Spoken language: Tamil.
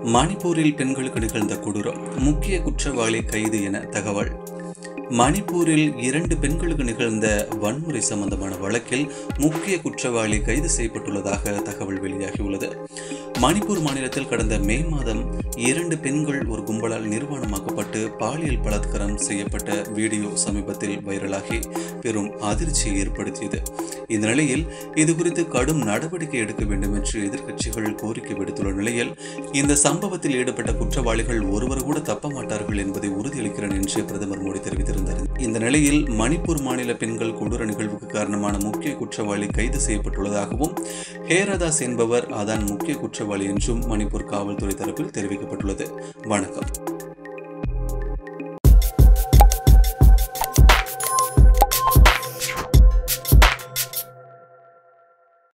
மணிப்பூரில் பெண்களுக்கு நிகழ்ந்த கொடூரம் முக்கிய குற்றவாளி கைது என தகவல் மணிப்பூரில் இரண்டு பெண்களுக்கு நிகழ்ந்த வன்முறை சம்பந்தமான வழக்கில் முக்கிய குற்றவாளி கைது செய்யப்பட்டுள்ளதாக தகவல் வெளியாகியுள்ளது மணிப்பூர் மாநிலத்தில் கடந்த மே மாதம் இரண்டு பெண்கள் ஒரு கும்பலால் நிர்வாணமாக்கப்பட்டு பாலியல் பலாத்காரம் செய்யப்பட்ட வீடியோ சமீபத்தில் வைரலாகி பெரும் அதிர்ச்சியை ஏற்படுத்தியது இந்த நிலையில் இது குறித்து கடும் நடவடிக்கை எடுக்க வேண்டும் என்று எதிர்க்கட்சிகள் கோரிக்கை விடுத்துள்ள நிலையில் இந்த சம்பவத்தில் ஈடுபட்ட குற்றவாளிகள் ஒருவர் கூட தப்ப மாட்டார்கள் என்பதை உறுதியளிக்கிறேன் என்று பிரதமர் மோடி தெரிவித்திருந்தார் இந்த நிலையில் மணிப்பூர் மாநில பெண்கள் கொடூர நிகழ்வுக்கு காரணமான முக்கிய குற்றவாளி கைது செய்யப்பட்டுள்ளதாகவும் ஹேரதாஸ் என்பவர் அதான் முக்கிய குற்றவாளி என்றும் மணிப்பூர் காவல்துறை தரப்பில் தெரிவிக்கப்பட்டுள்ளது வணக்கம்